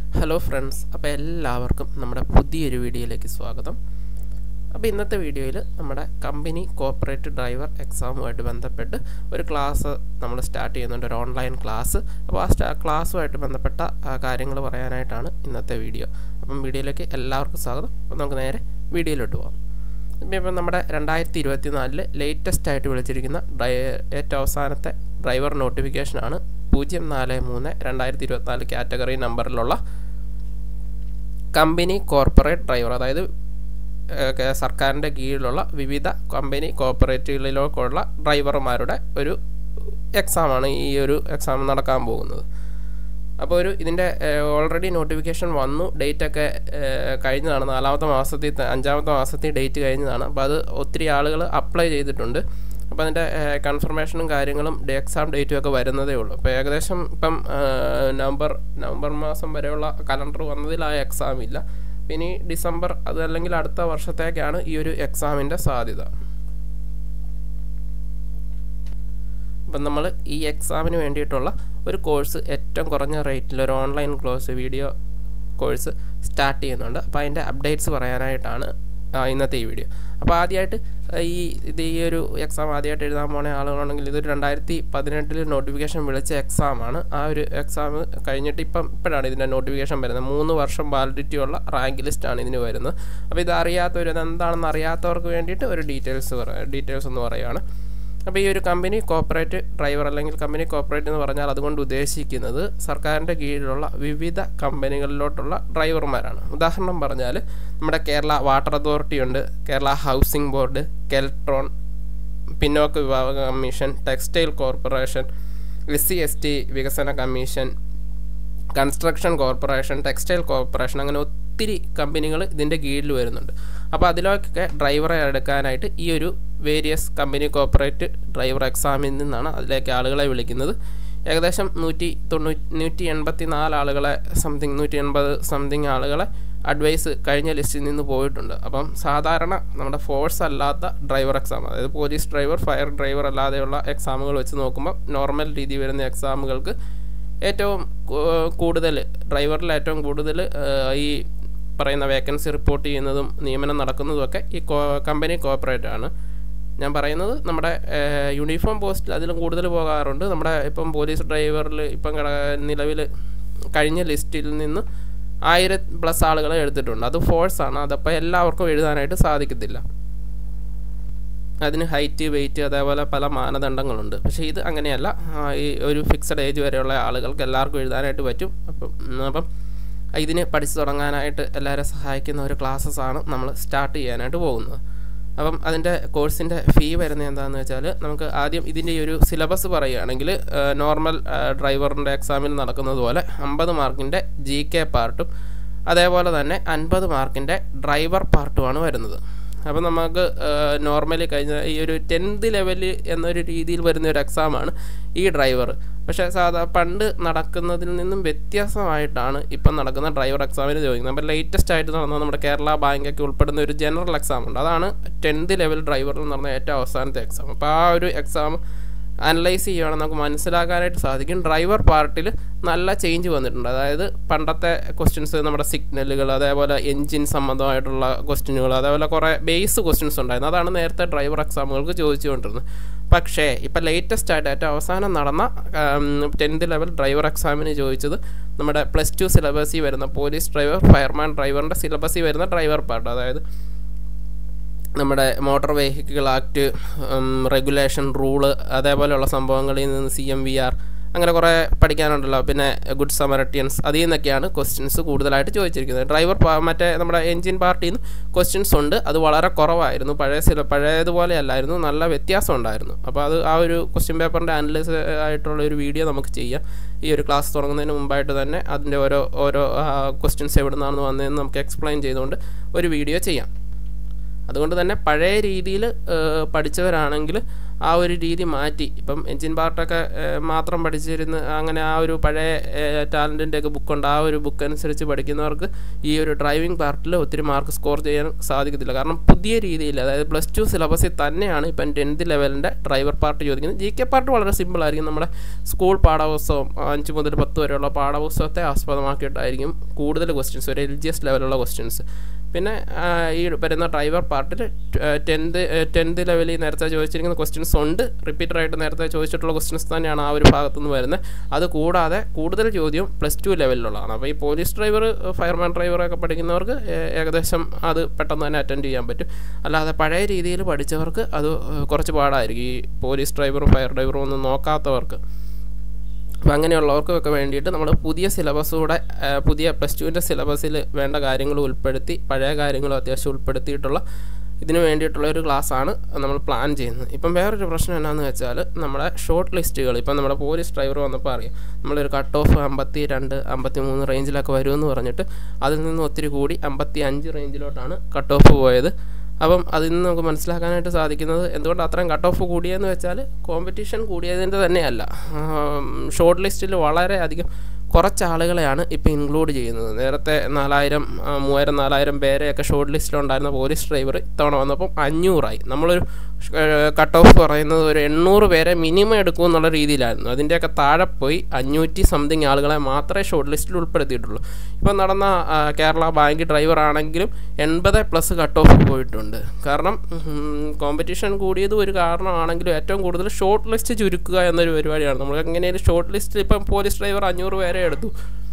hello friends അപ്പോൾ എല്ലാവർക്കും നമ്മുടെ പുതിയൊരു വീഡിയോയിലേക്ക് സ്വാഗതം അപ്പോൾ ഇന്നത്തെ വീഡിയോയിൽ നമ്മുടെ കമ്പനി കോപ്പറേറ്റ് ഡ്രൈവർ എക്സാമുമായിട്ട് ബന്ധപ്പെട്ട് ഒരു ക്ലാസ് നമ്മൾ സ്റ്റാർട്ട് ചെയ്യുന്നുണ്ട് ഒരു ഓൺലൈൻ ക്ലാസ് അപ്പോൾ ആ സ്റ്റാ ക്ലാസ്സുമായിട്ട് ബന്ധപ്പെട്ട കാര്യങ്ങൾ പറയാനായിട്ടാണ് ഇന്നത്തെ വീഡിയോ അപ്പം വീഡിയോയിലേക്ക് എല്ലാവർക്കും സ്വാഗതം അപ്പോൾ നമുക്ക് നേരെ വീഡിയോയിലോട്ട് പോകാം ഇപ്പം നമ്മുടെ രണ്ടായിരത്തി ഇരുപത്തി നാലില് ലേറ്റസ്റ്റ് ആയിട്ട് വിളിച്ചിരിക്കുന്ന ഡ്രൈ ഏറ്റവും അവസാനത്തെ ഡ്രൈവർ നോട്ടിഫിക്കേഷനാണ് പൂജ്യം നാല് മൂന്ന് രണ്ടായിരത്തി ഇരുപത്തിനാല് കാറ്റഗറി നമ്പറിലുള്ള കമ്പനി കോർപ്പറേറ്റ് ഡ്രൈവർ അതായത് സർക്കാരിൻ്റെ കീഴിലുള്ള വിവിധ കമ്പനി കോർപ്പറേറ്റുകളിലേക്കുള്ള ഡ്രൈവർമാരുടെ ഒരു എക്സാമാണ് ഈ ഒരു എക്സാം നടക്കാൻ പോകുന്നത് അപ്പോൾ ഒരു ഇതിൻ്റെ ഓൾറെഡി നോട്ടിഫിക്കേഷൻ വന്നു ഡേറ്റ് ഒക്കെ കഴിഞ്ഞതാണ് നാലാമത്തെ മാസത്തിൽ അഞ്ചാമത്തെ മാസത്തിൽ ഡേറ്റ് കഴിഞ്ഞതാണ് അപ്പോൾ അത് ഒത്തിരി ആളുകൾ അപ്ലൈ ചെയ്തിട്ടുണ്ട് അപ്പോൾ അതിൻ്റെ കൺഫർമേഷനും കാര്യങ്ങളും എക്സാം ഡേറ്റും ഒക്കെ വരുന്നതേ ഉള്ളൂ അപ്പോൾ ഏകദേശം ഇപ്പം നവംബർ നവംബർ മാസം വരെയുള്ള കലണ്ടർ വന്നതിൽ ആ എക്സാം ഇല്ല ഇനി ഡിസംബർ അതല്ലെങ്കിൽ അടുത്ത വർഷത്തേക്കാണ് ഈ ഒരു എക്സാമിൻ്റെ സാധ്യത അപ്പം നമ്മൾ ഈ എക്സാമിന് വേണ്ടിയിട്ടുള്ള ഒരു കോഴ്സ് ഏറ്റവും കുറഞ്ഞ റേറ്റിൽ ഒരു online course video course start ചെയ്യുന്നുണ്ട് അപ്പോൾ അതിൻ്റെ അപ്ഡേറ്റ്സ് പറയാനായിട്ടാണ് ഇന്നത്തെ ഈ വീഡിയോ അപ്പോൾ ആദ്യമായിട്ട് ഈ ഇത് ഈ ഒരു എക്സാം ആദ്യമായിട്ട് എഴുതാൻ പോണ ആളുകളാണെങ്കിൽ ഇതൊരു രണ്ടായിരത്തി പതിനെട്ടിൽ നോട്ടിഫിക്കേഷൻ വിളിച്ച എക്സാമാണ് ആ ഒരു എക്സാം കഴിഞ്ഞിട്ട് ഇപ്പം ഇപ്പോഴാണ് ഇതിൻ്റെ നോട്ടിഫിക്കേഷൻ വരുന്നത് മൂന്ന് വർഷം വാലിഡിറ്റി ഉള്ള റാങ്ക് ലിസ്റ്റാണ് ഇതിന് വരുന്നത് അപ്പോൾ ഇത് അറിയാത്തവർ എന്താണെന്ന് അറിയാത്തവർക്ക് വേണ്ടിയിട്ട് ഒരു ഡീറ്റെയിൽസ് ഡീറ്റെയിൽസ് എന്ന് പറയുകയാണ് അപ്പോൾ ഈ ഒരു കമ്പനി കോപ്പറേറ്റ് ഡ്രൈവർ അല്ലെങ്കിൽ കമ്പനി കോപ്പറേറ്റ് എന്ന് പറഞ്ഞാൽ അതുകൊണ്ട് ഉദ്ദേശിക്കുന്നത് സർക്കാരിൻ്റെ കീഴിലുള്ള വിവിധ കമ്പനികളിലോട്ടുള്ള ഡ്രൈവർമാരാണ് ഉദാഹരണം പറഞ്ഞാൽ നമ്മുടെ കേരള വാട്ടർ അതോറിറ്റി ഉണ്ട് കേരള ഹൗസിംഗ് ബോർഡ് കെൽട്രോൺ പിന്നോക്ക വിഭാഗ commission textile corporation S C S T വികസന commission construction corporation textile corporation അങ്ങനെ ഒത്തിരി കമ്പനികൾ ഇതിൻ്റെ കീഴിൽ വരുന്നുണ്ട് അപ്പോൾ അതിലൊക്കെ ഡ്രൈവറെ എടുക്കാനായിട്ട് ഈ ഒരു വേരിയസ് കമ്പനി കോപ്പറേറ്റ് ഡ്രൈവർ എക്സാമിൽ നിന്നാണ് അതിലേക്ക് ആളുകളെ വിളിക്കുന്നത് ഏകദേശം നൂറ്റി തൊണ്ണൂറ്റി നൂറ്റി എൺപത്തി നാല് ആളുകളെ സംതിങ് നൂറ്റി എൺപത് സംതിങ് ആളുകളെ അഡ്വൈസ് കഴിഞ്ഞ ലിസ്റ്റിൽ നിന്ന് പോയിട്ടുണ്ട് അപ്പം സാധാരണ നമ്മുടെ ഫോഴ്സ് അല്ലാത്ത ഡ്രൈവർ എക്സാം അതായത് പോലീസ് ഡ്രൈവർ ഫയർ ഡ്രൈവർ അല്ലാതെയുള്ള എക്സാമുകൾ വെച്ച് നോക്കുമ്പോൾ നോർമൽ രീതി വരുന്ന എക്സാമുകൾക്ക് ഏറ്റവും കൂടുതൽ ഡ്രൈവറിൽ ഏറ്റവും കൂടുതൽ ഈ പറയുന്ന വേക്കൻസി റിപ്പോർട്ട് ചെയ്യുന്നതും നിയമനം നടക്കുന്നതുമൊക്കെ ഈ കമ്പനി കോപ്പറേറ്റ് ആണ് ഞാൻ പറയുന്നത് നമ്മുടെ യൂണിഫോം പോസ്റ്റിൽ അതിലും കൂടുതൽ പോകാറുണ്ട് നമ്മുടെ ഇപ്പം പോലീസ് ഡ്രൈവറിൽ ഇപ്പം നിലവിൽ കഴിഞ്ഞ ലിസ്റ്റിൽ നിന്ന് ആയിരം പ്ലസ് ആളുകളെ എടുത്തിട്ടുണ്ട് അത് ഫോഴ്സാണ് അതപ്പോൾ എല്ലാവർക്കും എഴുതാനായിട്ട് സാധിക്കത്തില്ല അതിന് ഹൈറ്റ് വെയിറ്റ് അതേപോലെ പല മാനദണ്ഡങ്ങളുണ്ട് പക്ഷേ ഇത് അങ്ങനെയല്ല ഈ ഒരു ഫിക്സഡ് ഏജ് വരെയുള്ള ആളുകൾക്ക് എല്ലാവർക്കും എഴുതാനായിട്ട് പറ്റും അപ്പം അപ്പം ഇതിന് പഠിച്ചു തുടങ്ങാനായിട്ട് എല്ലാവരും സഹായിക്കുന്ന ഒരു ക്ലാസ്സസ് ആണ് നമ്മൾ സ്റ്റാർട്ട് ചെയ്യാനായിട്ട് പോകുന്നത് അപ്പം അതിൻ്റെ കോഴ്സിൻ്റെ ഫീ വരുന്നത് എന്താണെന്ന് വെച്ചാൽ നമുക്ക് ആദ്യം ഇതിൻ്റെ ഈ ഒരു സിലബസ് പറയുകയാണെങ്കിൽ നോർമൽ ഡ്രൈവറിൻ്റെ എക്സാമിൽ നടക്കുന്നത് പോലെ അമ്പത് മാർക്കിൻ്റെ ജി കെ പാർട്ടും അതേപോലെ തന്നെ അൻപത് മാർക്കിൻ്റെ ഡ്രൈവർ പാർട്ടുമാണ് വരുന്നത് അപ്പോൾ നമുക്ക് നോർമലി കഴിഞ്ഞ ഈ ഒരു ടെൻത്ത് ലെവൽ എന്നൊരു രീതിയിൽ വരുന്ന ഒരു എക്സാമാണ് ഈ ഡ്രൈവർ പക്ഷേ സാധാ പണ്ട് നടക്കുന്നതിൽ നിന്നും വ്യത്യാസമായിട്ടാണ് ഇപ്പം നടക്കുന്ന ഡ്രൈവർ എക്സാമിന് ചോദിക്കുന്നത് അപ്പോൾ ലേറ്റസ്റ്റ് ആയിട്ട് നടന്ന നമ്മുടെ കേരള ബാങ്കൊക്കെ ഉൾപ്പെടുന്ന ഒരു ജനറൽ എക്സാം ഉണ്ട് അതാണ് ടെൻത്ത് ലെവൽ ഡ്രൈവറിൽ നടന്ന ഏറ്റവും അവസാനത്തെ എക്സാം അപ്പോൾ ആ ഒരു എക്സാം അനലൈസ് ചെയ്യുകയാണെങ്കിൽ നമുക്ക് മനസ്സിലാക്കാനായിട്ട് സാധിക്കും ഡ്രൈവർ പാർട്ടിൽ നല്ല ചേഞ്ച് വന്നിട്ടുണ്ട് അതായത് പണ്ടത്തെ ക്വസ്റ്റ്യൻസ് നമ്മുടെ സിഗ്നലുകൾ അതേപോലെ എൻജിൻ സംബന്ധമായിട്ടുള്ള ക്വസ്റ്റ്യനുകൾ അതേപോലെ കുറേ ബേസ് ക്വസ്റ്റ്യൻസ് ഉണ്ടായിരുന്നു അതാണ് നേരത്തെ ഡ്രൈവർ എക്സാമുകൾക്ക് ചോദിച്ചുകൊണ്ടിരുന്നത് പക്ഷേ ഇപ്പോൾ ലേറ്റസ്റ്റ് ആയിട്ട് ഏറ്റവും അവസാനം നടന്ന ടെൻത്ത് ലെവൽ ഡ്രൈവർ എക്സാമിന് ചോദിച്ചത് നമ്മുടെ പ്ലസ് ടു സിലബസിൽ വരുന്ന പോലീസ് ഡ്രൈവർ ഫയർമാൻ ഡ്രൈവറിൻ്റെ സിലബസിൽ വരുന്ന ഡ്രൈവർ പാർട്ട് അതായത് നമ്മുടെ motor vehicle act regulation rule അതേപോലെയുള്ള സംഭവങ്ങളിൽ നിന്ന് സി എം വി ആർ അങ്ങനെ കുറേ പഠിക്കാനുണ്ടല്ലോ പിന്നെ ഗുഡ് സമരട്ടിയൻസ് അതിൽ നിന്നൊക്കെയാണ് ക്വസ്റ്റ്യൻസ് കൂടുതലായിട്ട് ചോദിച്ചിരിക്കുന്നത് ഡ്രൈവർ മറ്റേ നമ്മുടെ എൻജിൻ പാർട്ടിയിൽ നിന്ന് ക്വസ്റ്റ്യൻസ് ഉണ്ട് അത് വളരെ കുറവായിരുന്നു പഴയ സില പഴയതുപോലെ അല്ലായിരുന്നു നല്ല വ്യത്യാസം ഉണ്ടായിരുന്നു അപ്പോൾ അത് ആ ഒരു ക്വസ്റ്റ്യൻ പേപ്പറിൻ്റെ അനലൈസ് ആയിട്ടുള്ള ഒരു വീഡിയോ നമുക്ക് ചെയ്യാം ഈ ഒരു ക്ലാസ് തുടങ്ങുന്നതിന് മുമ്പായിട്ട് തന്നെ അതിൻ്റെ ഓരോ ഓരോ ക്വസ്റ്റ്യൻസ് എവിടെ നിന്നാണ് വന്നതെന്ന് നമുക്ക് എക്സ്പ്ലെയിൻ ചെയ്തുകൊണ്ട് ഒരു വീഡിയോ ചെയ്യാം അതുകൊണ്ട് തന്നെ പഴയ രീതിയിൽ പഠിച്ചവരാണെങ്കിൽ ആ ഒരു രീതി മാറ്റി ഇപ്പം എൻജിൻ പാർട്ടൊക്കെ മാത്രം പഠിച്ചിരുന്ന് അങ്ങനെ ആ ഒരു പഴയ ടാലൻറ്റിൻ്റെ ഒക്കെ ബുക്കുണ്ട് ആ ഒരു ബുക്ക് അനുസരിച്ച് പഠിക്കുന്നവർക്ക് ഈ ഒരു ഡ്രൈവിംഗ് പാർട്ടിൽ ഒത്തിരി മാർക്ക് സ്കോർ ചെയ്യാൻ സാധിക്കത്തില്ല കാരണം പുതിയ രീതിയിൽ അതായത് പ്ലസ് ടു സിലബസിൽ തന്നെയാണ് ഇപ്പം ടെൻത്ത് ലെവലിൻ്റെ ഡ്രൈവർ പാർട്ട് ചോദിക്കുന്നത് ജി കെ പാർട്ട് വളരെ സിമ്പിൾ ആയിരിക്കും നമ്മുടെ സ്കൂൾ പാഠപുസ്തകം അഞ്ച് മുതൽ പത്ത് വരെയുള്ള പാഠപുസ്തകത്തെ ആസ്പദമാക്കിയിട്ടായിരിക്കും കൂടുതൽ ക്വസ്റ്റ്യൻസ് ഒരു എൽ ജി എസ് ലെവലുള്ള ക്വസ്റ്റ്യൻസ് പിന്നെ ഈ വരുന്ന ഡ്രൈവർ പാർട്ടിൽ ടെൻത്ത് ടെൻത്ത് ലെവലിൽ നേരത്തെ ചോദിച്ചിരിക്കുന്ന ക്വസ്റ്റ്യൻസ് ഉണ്ട് റിപ്പീറ്ററായിട്ട് നേരത്തെ ചോദിച്ചിട്ടുള്ള ക്വസ്റ്റ്യൻസ് തന്നെയാണ് ആ ഒരു ഭാഗത്തുനിന്ന് വരുന്നത് അത് കൂടാതെ കൂടുതൽ ചോദ്യം പ്ലസ് ടു ലെവലിലുള്ളതാണ് അപ്പോൾ ഈ പോലീസ് ഡ്രൈവർ ഫയർമാൻ ഡ്രൈവറൊക്കെ പഠിക്കുന്നവർക്ക് ഏകദേശം അത് പെട്ടെന്ന് തന്നെ അറ്റൻഡ് ചെയ്യാൻ പറ്റും അല്ലാതെ പഴയ രീതിയിൽ പഠിച്ചവർക്ക് അത് കുറച്ച് പാടായിരിക്കും ഈ പോലീസ് ഡ്രൈവറും ഫയർ ഡ്രൈവറും ഒന്നും നോക്കാത്തവർക്ക് അപ്പോൾ അങ്ങനെയുള്ളവർക്കൊക്കെ വേണ്ടിയിട്ട് നമ്മൾ പുതിയ സിലബസ് കൂടെ പുതിയ പ്ലസ് ടുവിൻ്റെ സിലബസിൽ വേണ്ട കാര്യങ്ങൾ ഉൾപ്പെടുത്തി പഴയ കാര്യങ്ങളും അത്യാവശ്യം ഉൾപ്പെടുത്തിയിട്ടുള്ള ഇതിന് വേണ്ടിയിട്ടുള്ള ഒരു ക്ലാസ്സാണ് നമ്മൾ പ്ലാൻ ചെയ്യുന്നത് ഇപ്പം വേറൊരു പ്രശ്നം എന്നാന്ന് വെച്ചാൽ നമ്മുടെ ഷോർട്ട് ലിസ്റ്റുകൾ ഇപ്പം നമ്മുടെ പോലീസ് ഡ്രൈവർ വന്നപ്പോൾ അറിയാം നമ്മളൊരു കട്ട് ഓഫ് അമ്പത്തി രണ്ട് അമ്പത്തി മൂന്ന് റേഞ്ചിലൊക്കെ വരുമെന്ന് പറഞ്ഞിട്ട് അതിൽ നിന്ന് ഒത്തിരി കൂടി അമ്പത്തി അഞ്ച് റേഞ്ചിലോട്ടാണ് കട്ട് ഓഫ് പോയത് അപ്പം അതിൽ നിന്ന് നമുക്ക് മനസ്സിലാക്കാനായിട്ട് സാധിക്കുന്നത് എന്തുകൊണ്ട് അത്രയും കട്ട് ഓഫ് കൂടിയെന്ന് വെച്ചാൽ കോമ്പറ്റീഷൻ കൂടിയതിൻ്റെ തന്നെയല്ല ഷോർട്ട് ലിസ്റ്റിൽ വളരെ അധികം കുറച്ച് ആളുകളെയാണ് ഇപ്പോൾ ഇൻക്ലൂഡ് ചെയ്യുന്നത് നേരത്തെ നാലായിരം മൂവായിരം നാലായിരം പേരെയൊക്കെ ഷോർട്ട് ലിസ്റ്റിലുണ്ടായിരുന്ന പോലീസ് ഡ്രൈവർ ഇത്തവണ വന്നപ്പം അഞ്ഞൂറായി നമ്മളൊരു കട്ട് ഓഫ് പറയുന്നത് ഒരു എണ്ണൂറ് പേരെ മിനിമം എടുക്കും എന്നുള്ള രീതിയിലായിരുന്നു അതിൻ്റെയൊക്കെ താഴെ പോയി അഞ്ഞൂറ്റി സംതിങ് ആളുകളെ മാത്രമേ ഷോർട്ട് ലിസ്റ്റിൽ ഉൾപ്പെടുത്തിയിട്ടുള്ളൂ ഇപ്പം നടന്ന കേരള ബാങ്ക് ഡ്രൈവർ ആണെങ്കിലും എൺപത് പ്ലസ് കട്ട് ഓഫ് പോയിട്ടുണ്ട് കാരണം കോമ്പറ്റീഷൻ കൂടിയത് ഒരു കാരണമാണെങ്കിലും ഏറ്റവും കൂടുതൽ ഷോർട്ട് ലിസ്റ്റ് ചുരുക്കുക എന്നൊരു പരിപാടിയാണ് നമ്മൾ എങ്ങനെയും ഷോർട്ട് ലിസ്റ്റിൽ ഇപ്പം പോലീസ് ഡ്രൈവർ അഞ്ഞൂറ് പേരെ എടുത്തു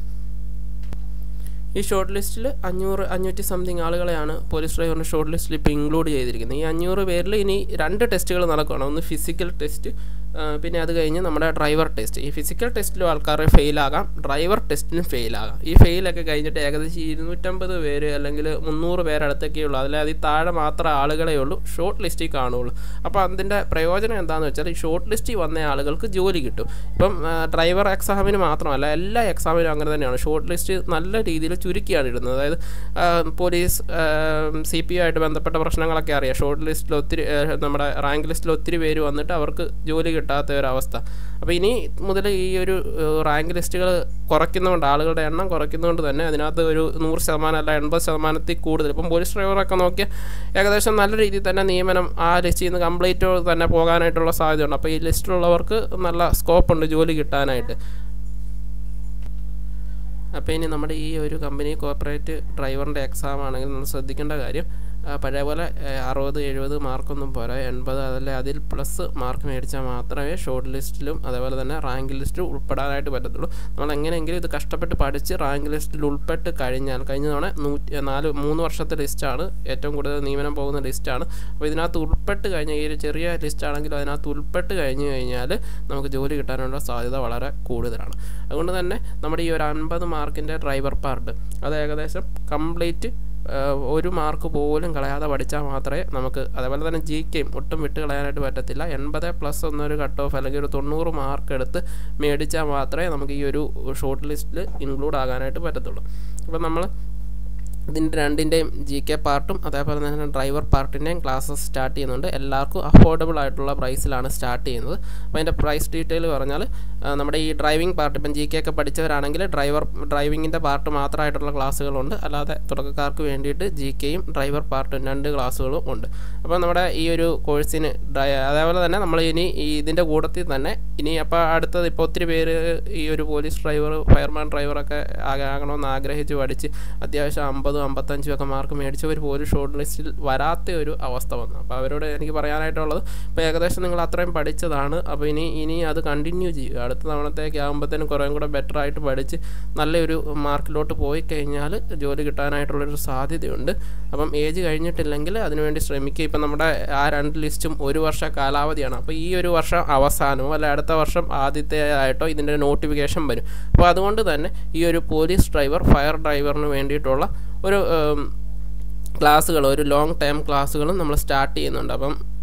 ഈ ഷോർട്ട് ലിസ്റ്റിൽ അഞ്ഞൂറ് അഞ്ഞൂറ്റി സംതിങ് ആളുകളെയാണ് പോലീസ് ഡ്രൈവറിൻ്റെ ഷോർട്ട് ലിസ്റ്റിൽ ഇപ്പോൾ ഇൻക്ലൂഡ് ചെയ്തിരിക്കുന്നത് ഈ അഞ്ഞൂറ് പേരിൽ ഇനി രണ്ട് ടെസ്റ്റുകൾ നടക്കുകയാണ് ഒന്ന് ഫിസിക്കൽ ടെസ്റ്റ് പിന്നെ അത് കഴിഞ്ഞ് നമ്മുടെ ഡ്രൈവർ ടെസ്റ്റ് ഈ ഫിസിക്കൽ ടെസ്റ്റിലും ആൾക്കാർ ഫെയിലാകാം ഡ്രൈവർ ടെസ്റ്റിലും ഫെയിലാകാം ഈ ഫെയിലൊക്കെ കഴിഞ്ഞിട്ട് ഏകദേശം ഇരുന്നൂറ്റമ്പത് പേര് അല്ലെങ്കിൽ മുന്നൂറ് പേരടുത്തൊക്കെ ഉള്ളൂ അതിൽ അതിൽ താഴെ മാത്രമേ ആളുകളെ ഉള്ളൂ ഷോർട്ട് ലിസ്റ്റിൽ കാണുള്ളൂ അപ്പോൾ അതിൻ്റെ പ്രയോജനം എന്താണെന്ന് വെച്ചാൽ ഈ ഷോർട്ട് ലിസ്റ്റിൽ വന്ന ആളുകൾക്ക് ജോലി കിട്ടും ഇപ്പം ഡ്രൈവർ എക്സാമിന് മാത്രമല്ല എല്ലാ എക്സാമിനും അങ്ങനെ തന്നെയാണ് ഷോർട്ട് ലിസ്റ്റ് നല്ല രീതിയിൽ ചുരുക്കിയാണ് ഇടുന്നത് അതായത് പോലീസ് സി പി ആയിട്ട് ബന്ധപ്പെട്ട പ്രശ്നങ്ങളൊക്കെ അറിയാം ഷോർട്ട് ലിസ്റ്റിൽ ഒത്തിരി നമ്മുടെ റാങ്ക് ലിസ്റ്റിൽ ഒത്തിരി പേര് വന്നിട്ട് അവർക്ക് ജോലി കിട്ടാത്ത ഒരവസ്ഥ അപ്പോൾ ഇനി മുതൽ ഈ ഒരു റാങ്ക് ലിസ്റ്റുകൾ കുറയ്ക്കുന്നതുകൊണ്ട് ആളുകളുടെ എണ്ണം കുറയ്ക്കുന്നതുകൊണ്ട് തന്നെ അതിനകത്ത് ഒരു നൂറ് ശതമാനം അല്ല എൺപത് ശതമാനത്തിൽ കൂടുതൽ ഇപ്പം പോലീസ് ഡ്രൈവറൊക്കെ നോക്കിയാൽ ഏകദേശം നല്ല രീതിയിൽ തന്നെ നിയമനം ആ ലിസ്റ്റിൽ നിന്ന് കംപ്ലീറ്റ് തന്നെ പോകാനായിട്ടുള്ള സാധ്യതയുണ്ട് അപ്പോൾ ഈ ലിസ്റ്റിലുള്ളവർക്ക് നല്ല സ്കോപ്പുണ്ട് ജോലി കിട്ടാനായിട്ട് അപ്പോൾ ഇനി നമ്മുടെ ഈ ഒരു കമ്പനി കോർപ്പറേറ്റ് ഡ്രൈവറിൻ്റെ എക്സാം ആണെങ്കിൽ നമ്മൾ ശ്രദ്ധിക്കേണ്ട കാര്യം പഴയ പോലെ അറുപത് എഴുപത് മാർക്കൊന്നും പോരാ എൺപത് അതല്ല അതിൽ പ്ലസ് മാർക്ക് മേടിച്ചാൽ മാത്രമേ ഷോർട്ട് ലിസ്റ്റിലും അതേപോലെ തന്നെ റാങ്ക് ലിസ്റ്റിലും ഉൾപ്പെടാനായിട്ട് പറ്റത്തുള്ളൂ നമ്മൾ എങ്ങനെയെങ്കിലും ഇത് കഷ്ടപ്പെട്ട് പഠിച്ച് റാങ്ക് ലിസ്റ്റിൽ ഉൾപ്പെട്ട് കഴിഞ്ഞാൽ കഴിഞ്ഞ തവണ നൂറ്റി നാല് മൂന്ന് വർഷത്തെ ലിസ്റ്റാണ് ഏറ്റവും കൂടുതൽ നിയമനം പോകുന്ന ലിസ്റ്റാണ് അപ്പോൾ ഇതിനകത്ത് ഉൾപ്പെട്ട് കഴിഞ്ഞാൽ ഈ ഒരു ചെറിയ ലിസ്റ്റ് ആണെങ്കിലും അതിനകത്ത് ഉൾപ്പെട്ട് കഴിഞ്ഞ് കഴിഞ്ഞാൽ നമുക്ക് ജോലി കിട്ടാനുള്ള സാധ്യത വളരെ കൂടുതലാണ് അതുകൊണ്ട് തന്നെ നമ്മുടെ ഈ ഒരു അൻപത് മാർക്കിൻ്റെ ഡ്രൈവർ പാർട്ട് അത് ഏകദേശം കംപ്ലീറ്റ് ഒരു മാർക്ക് പോലും കളയാതെ പഠിച്ചാൽ മാത്രമേ നമുക്ക് അതേപോലെ തന്നെ ജി കെയും ഒട്ടും വിട്ട് കളയാനായിട്ട് പറ്റത്തില്ല എൺപത് പ്ലസ് ഒന്നൊരു കട്ട് ഓഫ് അല്ലെങ്കിൽ ഒരു തൊണ്ണൂറ് മാർക്ക് എടുത്ത് മേടിച്ചാൽ മാത്രമേ നമുക്ക് ഈ ഒരു ഷോർട്ട് ലിസ്റ്റിൽ ഇൻക്ലൂഡ് ആകാനായിട്ട് പറ്റത്തുള്ളൂ അപ്പോൾ നമ്മൾ ഇതിൻ്റെ രണ്ടിൻ്റെയും ജി കെ പാർട്ടും അതേപോലെ തന്നെ ഡ്രൈവർ പാർട്ടിൻ്റെയും ക്ലാസ്സസ് സ്റ്റാർട്ട് ചെയ്യുന്നുണ്ട് എല്ലാവർക്കും അഫോർഡബിൾ ആയിട്ടുള്ള പ്രൈസിലാണ് സ്റ്റാർട്ട് ചെയ്യുന്നത് അപ്പോൾ അതിൻ്റെ പ്രൈസ് ഡീറ്റെയിൽ പറഞ്ഞാൽ നമ്മുടെ ഈ ഡ്രൈവിംഗ് പാർട്ട് ഇപ്പം ജി കെ ഒക്കെ പഠിച്ചവരാണെങ്കിൽ ഡ്രൈവർ ഡ്രൈവിങ്ങിൻ്റെ പാർട്ട് മാത്രമായിട്ടുള്ള ക്ലാസ്സുകളുണ്ട് അല്ലാതെ തുടക്കക്കാർക്ക് വേണ്ടിയിട്ട് ജി കെയും ഡ്രൈവർ പാർട്ടും രണ്ട് ക്ലാസ്സുകളും ഉണ്ട് അപ്പോൾ നമ്മുടെ ഈ ഒരു കോഴ്സിന് അതേപോലെ തന്നെ നമ്മൾ ഇനി ഈ ഇതിൻ്റെ കൂട്ടത്തിൽ തന്നെ ഇനി അപ്പോൾ അടുത്തത് ഇപ്പോൾ ഒത്തിരി പേര് ഈ ഒരു പോലീസ് ഡ്രൈവർ ഫയർമാൻ ഡ്രൈവറൊക്കെ ആകണമെന്ന് ആഗ്രഹിച്ച് പഠിച്ച് അത്യാവശ്യം അമ്പതും അമ്പത്തഞ്ചും ഒക്കെ മാർക്ക് മേടിച്ചവർ പോലും ഷോർട്ട് ലിസ്റ്റിൽ വരാത്ത ഒരു അവസ്ഥ വന്നു അപ്പോൾ അവരോട് എനിക്ക് പറയാനായിട്ടുള്ളത് ഇപ്പോൾ ഏകദേശം നിങ്ങൾ അത്രയും പഠിച്ചതാണ് അപ്പോൾ ഇനി ഇനി അത് കണ്ടിന്യൂ ചെയ്യുക അടുത്ത തവണത്തേക്ക് ആകുമ്പോഴത്തേനും കുറേ കൂടെ ബെറ്റർ ആയിട്ട് പഠിച്ച് നല്ലൊരു മാർക്കിലോട്ട് പോയി കഴിഞ്ഞാൽ ജോലി കിട്ടാനായിട്ടുള്ളൊരു സാധ്യതയുണ്ട് അപ്പം ഏജ് കഴിഞ്ഞിട്ടില്ലെങ്കിൽ അതിനുവേണ്ടി ശ്രമിക്കുക ഇപ്പം നമ്മുടെ ആ രണ്ട് ലിസ്റ്റും ഒരു വർഷ കാലാവധിയാണ് അപ്പോൾ ഈ ഒരു വർഷം അവസാനമോ അല്ല അടുത്ത വർഷം ആദ്യത്തെ ആയിട്ടോ ഇതിൻ്റെ നോട്ടിഫിക്കേഷൻ വരും അപ്പോൾ അതുകൊണ്ട് തന്നെ ഈ ഒരു പോലീസ് ഡ്രൈവർ ഫയർ ഡ്രൈവറിന് വേണ്ടിയിട്ടുള്ള ഒരു ക്ലാസ്സുകൾ ഒരു ലോങ് ടൈം ക്ലാസ്സുകളും നമ്മൾ സ്റ്റാർട്ട് ചെയ്യുന്നുണ്ട് അപ്പം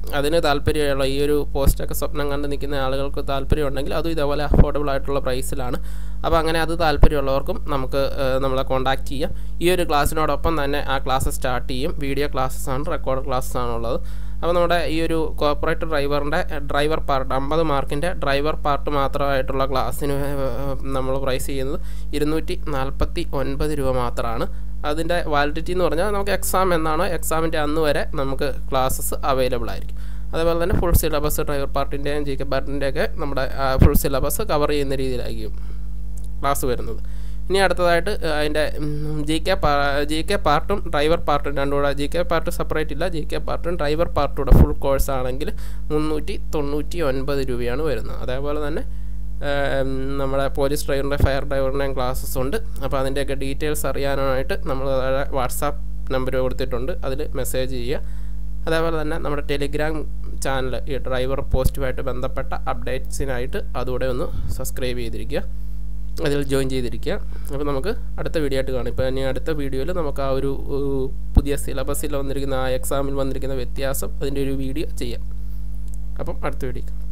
അതിന് താല്പര്യമുള്ള ഈ ഒരു പോസ്റ്റൊക്കെ സ്വപ്നം കണ്ട് നിൽക്കുന്ന ആളുകൾക്ക് താല്പര്യമുണ്ടെങ്കിൽ അതും ഇതേപോലെ അഫോർഡബിൾ ആയിട്ടുള്ള പ്രൈസിലാണ് അപ്പോൾ അങ്ങനെ അത് താല്പര്യമുള്ളവർക്കും നമുക്ക് നമ്മളെ കോൺടാക്റ്റ് ചെയ്യാം ഈ ഒരു ക്ലാസ്സിനോടൊപ്പം തന്നെ ആ ക്ലാസ് സ്റ്റാർട്ട് ചെയ്യും വീഡിയോ ക്ലാസ്സസ് ആണ് റെക്കോർഡ് ക്ലാസ്സസ് ആണുള്ളത് അപ്പോൾ നമ്മുടെ ഈ ഒരു കോർപ്പറേറ്റ് ഡ്രൈവറിൻ്റെ ഡ്രൈവർ പാർട്ട് അമ്പത് മാർക്കിൻ്റെ ഡ്രൈവർ പാർട്ട് മാത്രമായിട്ടുള്ള ക്ലാസ്സിന് നമ്മൾ പ്രൈസ് ചെയ്യുന്നത് ഇരുന്നൂറ്റി നാൽപ്പത്തി ഒൻപത് രൂപ മാത്രമാണ് അതിൻ്റെ വാലിഡിറ്റി എന്ന് പറഞ്ഞാൽ നമുക്ക് എക്സാം എന്നാണോ എക്സാമിൻ്റെ അന്ന് വരെ നമുക്ക് ക്ലാസ്സസ് അവൈലബിൾ ആയിരിക്കും അതേപോലെ തന്നെ ഫുൾ സിലബസ് ഡ്രൈവർ പാർട്ടിൻ്റെയും ജി കെ പാർട്ടിൻ്റെയൊക്കെ നമ്മുടെ ഫുൾ സിലബസ് കവർ ചെയ്യുന്ന രീതിയിലായിരിക്കും ക്ലാസ് വരുന്നത് ഇനി അടുത്തതായിട്ട് അതിൻ്റെ ജി കെ പാ ജി കെ പാർട്ടും ഡ്രൈവർ പാർട്ടും രണ്ടും കൂടെ ജി കെ പാർട്ട് സെപ്പറേറ്റ് ഇല്ല ജി കെ പാർട്ടും ഡ്രൈവർ പാർട്ടും കൂടെ ഫുൾ കോഴ്സ് ആണെങ്കിൽ മുന്നൂറ്റി തൊണ്ണൂറ്റി ഒൻപത് രൂപയാണ് വരുന്നത് അതേപോലെ തന്നെ നമ്മുടെ പോലീസ് ഡ്രൈവറിൻ്റെ ഫയർ ഡ്രൈവറിൻ്റെയും ക്ലാസ്സസ് ഉണ്ട് അപ്പോൾ അതിൻ്റെയൊക്കെ ഡീറ്റെയിൽസ് അറിയാനായിട്ട് നമ്മൾ വാട്സാപ്പ് നമ്പർ കൊടുത്തിട്ടുണ്ട് അതിൽ മെസ്സേജ് ചെയ്യുക അതേപോലെ തന്നെ നമ്മുടെ ടെലിഗ്രാം ചാനൽ ഈ ഡ്രൈവർ പോസ്റ്റുമായിട്ട് ബന്ധപ്പെട്ട അപ്ഡേറ്റ്സിനായിട്ട് അതുകൂടെ ഒന്ന് സബ്സ്ക്രൈബ് ചെയ്തിരിക്കുക അതിൽ ജോയിൻ ചെയ്തിരിക്കുക അപ്പോൾ നമുക്ക് അടുത്ത വീഡിയോ ആയിട്ട് കാണാം ഇപ്പോൾ ഇനി അടുത്ത വീഡിയോയിൽ നമുക്ക് ആ ഒരു പുതിയ സിലബസിൽ വന്നിരിക്കുന്ന ആ എക്സാമിൽ വന്നിരിക്കുന്ന വ്യത്യാസം അതിൻ്റെ ഒരു വീഡിയോ ചെയ്യാം അപ്പം അടുത്ത വീഡിയോ